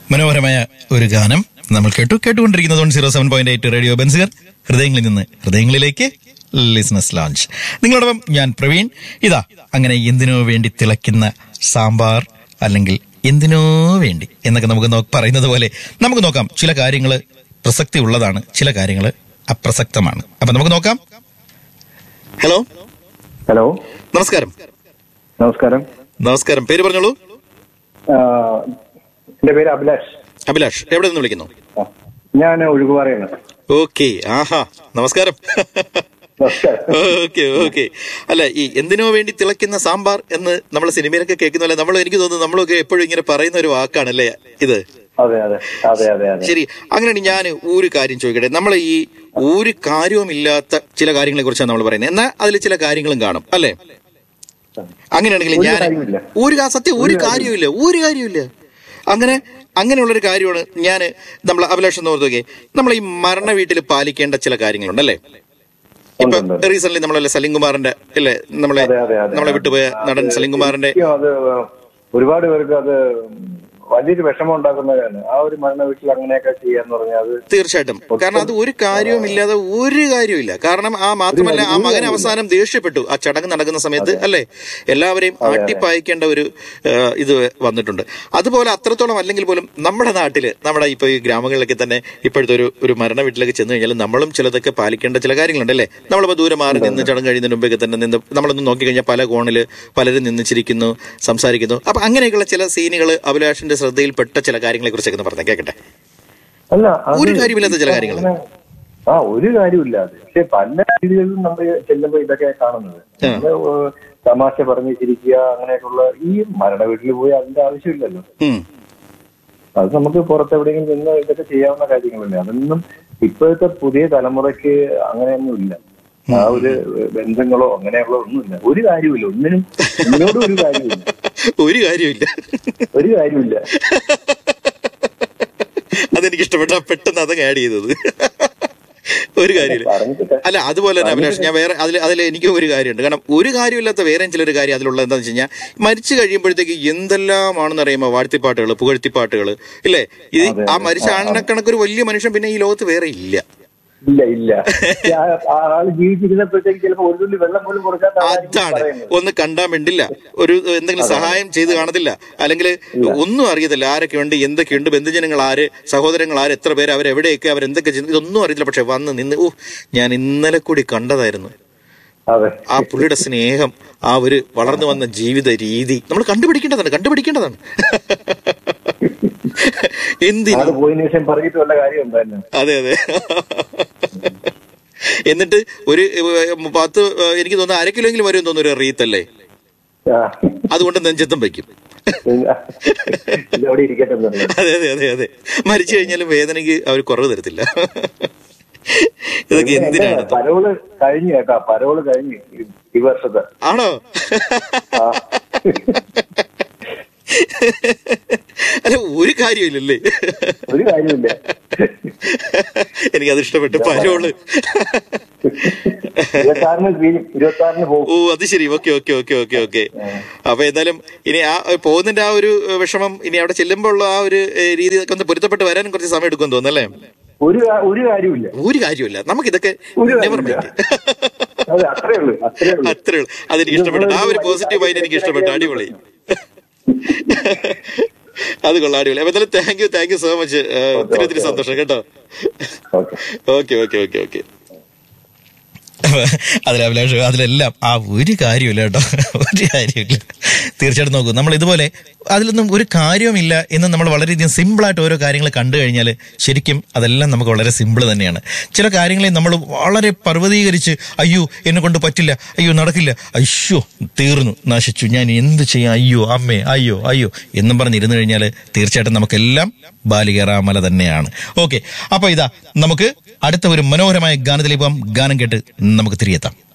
മനോഹരമായ ഒരു ഗാനം നമ്മൾ കേട്ടു കേട്ടുകൊണ്ടിരിക്കുന്നത് one zero seven point eight radio ബെൻസുകർ ഹൃദയങ്ങളിൽ നിന്ന് ഹൃദയങ്ങളിലേക്ക് ലിസ്നസ് ലോഞ്ച് നിങ്ങളോടൊപ്പം ഞാൻ പ്രവീൺ ഇതാ അങ്ങനെ എന്തിനോ വേണ്ടി തിളയ്ക്കുന്ന സാമ്പാർ അല്ലെങ്കിൽ എന്തിനോ വേണ്ടി എന്നൊക്കെ നമുക്ക് നോ- പറയുന്നത് പോലെ നമുക്ക് നോക്കാം ചില കാര്യങ്ങൾ പ്രസക്തി ഉള്ളതാണ് ചില കാര്യങ്ങൾ അപ്രസക്തമാണ് അപ്പൊ നമുക്ക് നോക്കാം ഹലോ ഹലോ നമസ്കാരം നമസ്കാരം നമസ്കാരം പേര് പറഞ്ഞോളൂ ആ, എന്റെ പേര് അഭിലാഷ് അഭിലാഷ് എവിടെ നിന്ന് വിളിക്കുന്നു ആ, ഞാൻ ഒഴുകുപാറയാണ് ഓക്കെ ആഹാ നമസ്കാരം നമസ്കാരം ഓക്കെ ഓക്കെ അല്ല ഈ എന്തിനോ വേണ്ടി തിളയ്ക്കുന്ന സാമ്പാർ എന്ന് നമ്മൾ സിനിമയിലൊക്കെ കേൾക്കുന്നല്ലേ നമ്മൾ എനിക്ക് തോന്നുന്നു നമ്മളൊക്കെ എപ്പോഴും ഇങ്ങനെ പറയുന്ന ഒരു വാക്കാണല്ലേ ഇത് അതെ അതെ അതെ അതെ അതെ ശരി അങ്ങനെയാണ് ഞാൻ ഒരു കാര്യം ചോദിക്കട്ടെ നമ്മൾ ഈ ഒരു കാര്യവുമില്ലാത്ത ചില കാര്യങ്ങളെ കുറിച്ചാണ് നമ്മൾ പറയുന്നത് എന്നാൽ അതിൽ ചില കാര്യങ്ങളും കാണും അല്ലേ അങ്ങനെയാണെങ്കിൽ ഒരു ഞാൻ കാര്യവുമില്ല. ഒരു കാ- സത്യം ഒരു കാര്യമില്ല ഒരു കാര്യമില്ല അങ്ങനെ അങ്ങനെയുള്ളൊരു കാര്യമാണ് ഞാൻ നമ്മൾ അഭിലാഷം എന്ന് ഓർത്ത് നോക്കിയേ നമ്മൾ ഈ മരണ വീട്ടിൽ പാലിക്കേണ്ട ചില കാര്യങ്ങളുണ്ടല്ലേ ഇപ്പൊ ഉണ്ട്, ഉണ്ട്. റീസെന്റ് നമ്മളല്ലേ സലിംകുമാറിന്റെ അല്ലേ നമ്മളെ അതെ അതെ അതെ നമ്മളെ വിട്ടുപോയ നടൻ അത് സലിംകുമാറിന്റെ ശരിക്കും അത് ഒരുപാട് പേർക്ക് അത് വലിയൊരു വിഷമം ഉണ്ടാക്കുന്നതാണ് ആ ഒരു മരണ വീട്ടിൽ അങ്ങനെയൊക്കെ ചെയ്യാന്ന് പറഞ്ഞാൽ അത് തീർച്ചയായിട്ടും കാരണം അത് ഒരു കാര്യവും ഇല്ലാതെ ഒരു കാര്യമില്ല കാരണം ആ മാത്രമല്ല ആ മകൻ അവസാനം ദേഷ്യപ്പെട്ടു ആ ചടങ്ങ് നടക്കുന്ന സമയത്ത് അല്ലേ എല്ലാവരെയും ആട്ടിപ്പായിക്കേണ്ട ഒരു ആ, ഇത് വന്നിട്ടുണ്ട് അതുപോലെ അത്രത്തോളം അല്ലെങ്കിൽ പോലും നമ്മുടെ നാട്ടില് നമ്മുടെ ഇപ്പൊ ഈ ഗ്രാമങ്ങളിലൊക്കെ തന്നെ ഇപ്പോഴത്തെ ഒരു ഒരു മരണ വീട്ടിലൊക്കെ ചെന്ന് കഴിഞ്ഞാൽ നമ്മളും ചിലതൊക്കെ പാലിക്കേണ്ട ചില കാര്യങ്ങളുണ്ട് അല്ലേ നമ്മളിപ്പോ ദൂരെ മാറി നിന്ന് ചടങ്ങ് കഴിയുന്നതിന് മുമ്പൊക്കെ തന്നെ നിന്ന് നമ്മളൊന്ന് നോക്കിക്കഴിഞ്ഞാൽ പല കോണില് പലരും നിന്ന് ചിരിക്കുന്നു സംസാരിക്കുന്നു അപ്പൊ അങ്ങനെയൊക്കെയുള്ള ചില സീനുകൾ അഭിലാഷിന്റെ ശ്രദ്ധയിൽപ്പെട്ട ചില കാര്യങ്ങളെ കുറിച്ചൊക്കെ ഒന്ന് പറഞ്ഞേ കേൾക്കട്ടെ അല്ല അത് ഒരു കാര്യമില്ലാത്ത ചില കാര്യങ്ങൾ. അങ്ങനെ- ആ ഒരു കാര്യമില്ല അത് പക്ഷെ പല രീതികളിലും നമ്മൾ ചെല്ലുമ്പോ ഇതൊക്കെ കാണുന്നത് നമ്മള് ഏഹ് തമാശ പറഞ്ഞ് ചിരിക്കുക അങ്ങനെയൊക്കെയുള്ള ഈ മരണ വീട്ടിൽ പോയി അതിന്റെ ആവശ്യമില്ലല്ലോ ഉം അത് നമുക്ക് പുറത്ത് എവിടെയെങ്കിലും നിന്ന് ഇതൊക്കെ ചെയ്യാവുന്ന കാര്യങ്ങളല്ലേ അതൊന്നും ഇപ്പോഴത്തെ പുതിയ തലമുറയ്ക്ക് അങ്ങനെയൊന്നും ഇല്ല ആ ഒരു ബന്ധങ്ങളോ അങ്ങനെയുള്ള ഒന്നുമില്ല ഒരു കാര്യമില്ല ഒന്നിനും ഒന്നിനോടും ഒരു കാര്യമില്ല ഒരു കാര്യമില്ല ഒരു കാര്യമില്ല അതെനിക്ക് ഇഷ്ടപ്പെട്ട പെട്ടെന്ന് അതങ്ങ് ആഡ് ചെയ്തത് ഒരു കാര്യമില്ല പറഞ്ഞിട്ട് അല്ല അതുപോലെ തന്നെ അഭിലാഷ് ഞാൻ വേറെ അതിൽ അതിൽ എനിക്കും ഒരു കാര്യമുണ്ട് കാരണം ഒരു കാര്യമില്ലാത്ത വേറെ ചിലൊരു കാര്യം അതിലുള്ള എന്താണെന്ന് വെച്ച് കഴിഞ്ഞാൽ മരിച്ചു കഴിയുമ്പോഴത്തേക്ക് എന്തെല്ലാമാണെന്ന് അറിയുമ്പോൾ വാഴ്ത്തിപ്പാട്ടുകൾ പുകഴ്ത്തിപ്പാട്ടുകൾ ഇല്ലേ ഇത് ആ മരിച്ച ആളിനെ കണക്കൊരു വലിയ മനുഷ്യൻ പിന്നെ ഈ ലോകത്ത് വേറെ ഇല്ല ഇല്ല ഇല്ല ആ- ആ ആള് ജീവിച്ചിരുന്നപ്പോഴത്തേക്ക് ചിലപ്പോ ഒരു തുള്ളി വെള്ളം പോലും കൊടുക്കാത്ത ആളായിരിക്കും അതാണ് പറയുന്നത്. ഒന്ന് കണ്ടാൻ വേണ്ടില്ല ഒരു എന്തെങ്കിലും സഹായം ചെയ്ത് കാണത്തില്ല അല്ലെങ്കിൽ ഒന്നും അറിയത്തില്ല ആരൊക്കെ ഉണ്ട് എന്തൊക്കെയുണ്ട് ബന്ധുജനങ്ങൾ ആര് സഹോദരങ്ങൾ ആര് എത്ര പേര് അവരെവിടെയൊക്കെ അവരെന്തൊക്കെ ചെയ്യുന്നു ഇതൊന്നും അറിയത്തില്ല പക്ഷെ വന്ന് നിന്ന് ഓ ഞാൻ ഇന്നലെ കൂടി കണ്ടതായിരുന്നു അതെ ആ പുള്ളിയുടെ സ്നേഹം ആ ഒരു വളർന്നു വന്ന ജീവിത രീതി നമ്മൾ കണ്ടുപിടിക്കേണ്ടതാണ് കണ്ടുപിടിക്കേണ്ടതാണ് എന്തിന് ആള് പോയതിനു ശേഷം പറഞ്ഞിട്ട് വല്ല കാര്യം ഉണ്ടായിരുന്നു അതെ അതെ എന്നിട്ട് ഒരു ഏഹ്, പത്ത് ഏഹ്, എനിക്ക് തോന്നുന്നു അര കിലോയെങ്കിലും വരും തോന്നുന്നു ഒരു റീത്തല്ലേ അതുകൊണ്ട് നെഞ്ചത്തും വയ്ക്കും ഇതവിടെ ഇരിക്കട്ടെ എന്നുള്ളത്. അതെ അതെ അതെ അതെ മരിച്ചു കഴിഞ്ഞാലും വേദനയ്ക്ക് അവർ കുറവ് തരത്തില്ല ഇതൊക്കെ എന്തിനാണ് പരോള് കഴിഞ്ഞു കേട്ടാ പരോള് കഴിഞ്ഞു ഈ- ഈ വർഷത്തെ ആണോ ആ. അല്ല ഒരു കാര്യമില്ലല്ലേ ഒരു കാര്യമില്ല എനിക്കത് ഇഷ്ടപ്പെട്ടു പരോള് ഇരുപത്തി ആറിന് തീരും ഇരുപത്തി ആറിന് പോകും ഓ അത് ശരി okay okay okay okay okay അപ്പൊ എന്തായാലും ഇനി ആ പോകുന്നതിന്റെ ആ ഒരു വിഷമം ഇനി അവിടെ ചെല്ലുമ്പോൾ ഉള്ള ആ ഒരു ഏഹ്, രീതി ഒക്കെ ഒന്ന് പൊരുത്തപ്പെട്ട് വരാനും കുറച്ച് സമയം എടുക്കും തോന്നുന്നല്ലേ ഒരു കാ- ഒരു കാര്യമില്ല ഒരു കാര്യമില്ല നമുക്കിതൊക്കെ ഒരു നെവർ കാര്യമില്ല. മൈൻഡ് അതെ അത്രേ ഉള്ളൂ അത്രേ ഉള്ളൂ അത്രേ ഉള്ളൂ അതെനിക്ക് ഇഷ്ടപ്പെട്ടു ആ ഒരു പോസിറ്റീവ് മൈൻഡ് എനിക്ക് ഇഷ്ടപ്പെട്ടു അടിപൊളി അത് കൊള്ളാം അടിപൊളി അപ്പൊ എന്തായാലും thank you thank you so much ഒത്തിരി ഒത്തിരി സന്തോഷം കേട്ടോ okay okay okay okay okay അതിൽ അഭിലാഷ് അതിലെല്ലാം ആ ഒരു കാര്യമില്ല കേട്ടോ ഒരു കാര്യമില്ല തീർച്ചയായിട്ടും നോക്കൂ നമ്മൾ ഇതുപോലെ അതിലൊന്നും ഒരു കാര്യവുമില്ല എന്ന് നമ്മൾ വളരെയധികം സിമ്പിളായിട്ട് ഓരോ കാര്യങ്ങൾ കണ്ടു കഴിഞ്ഞാൽ ശരിക്കും അതെല്ലാം നമുക്ക് വളരെ സിമ്പിൾ തന്നെയാണ് ചില കാര്യങ്ങളെ നമ്മൾ വളരെ പർവ്വതീകരിച്ച് അയ്യോ എന്നെ കൊണ്ട് പറ്റില്ല അയ്യോ നടക്കില്ല അയ്യോ തീർന്നു നശിച്ചു ഞാൻ എന്ത് ചെയ്യാം അയ്യോ അമ്മേ അയ്യോ അയ്യോ എന്നും പറഞ്ഞിരുന്നു കഴിഞ്ഞാൽ തീർച്ചയായിട്ടും നമുക്കെല്ലാം ബാലികേറാമല തന്നെയാണ് ഓക്കെ അപ്പൊ ഇതാ നമുക്ക് അടുത്ത ഒരു മനോഹരമായ ഗാനത്തിലേക്ക് പോകാം ഗാനം കേട്ട് നമുക്ക് തിരികെത്താം